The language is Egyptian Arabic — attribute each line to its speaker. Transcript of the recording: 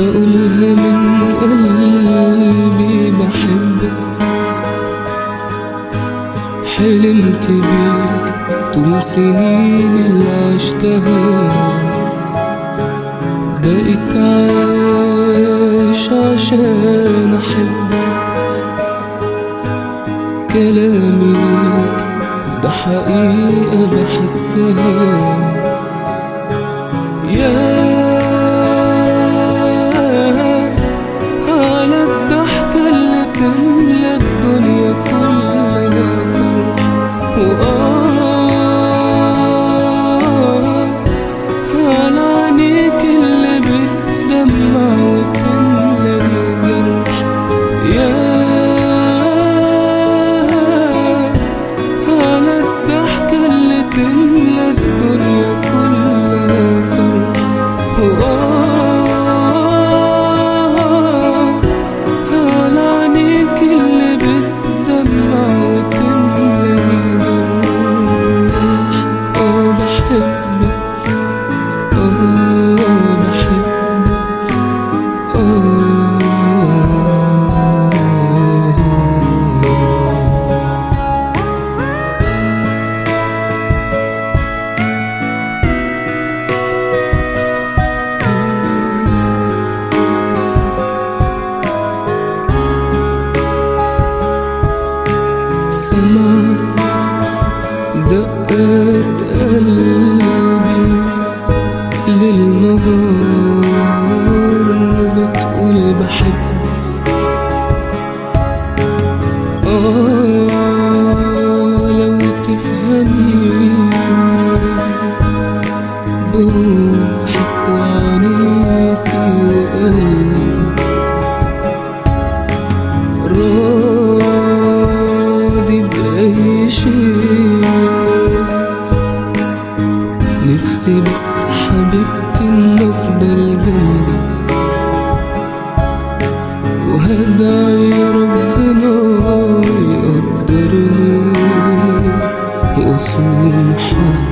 Speaker 1: بقولها من قلبي بحبك حلمت بيك طول سنين اللي عشتها بقيت عايش عشان أحبك كلامي ليك ده حقيقة بحسها يا على الضحكة اللي تملى الدنيا كلها فرح وآه على عينيك اللي بتدمع وتملى الجرح يا على الضحكة اللي تملى الدنيا كلها فرح وآه على عينيك اللي بتدمع وتملى جرح اه بحبك اه بحبك اه سمعت دقات قلبي للنهار بتقول بحب آه لو تفهميني بروحك وعينيكي وقلبك راضي بأي شيء نفسي بس حبيبتي إن أفضل جنبك وهدعي ربنا يقدرني وأصون حبك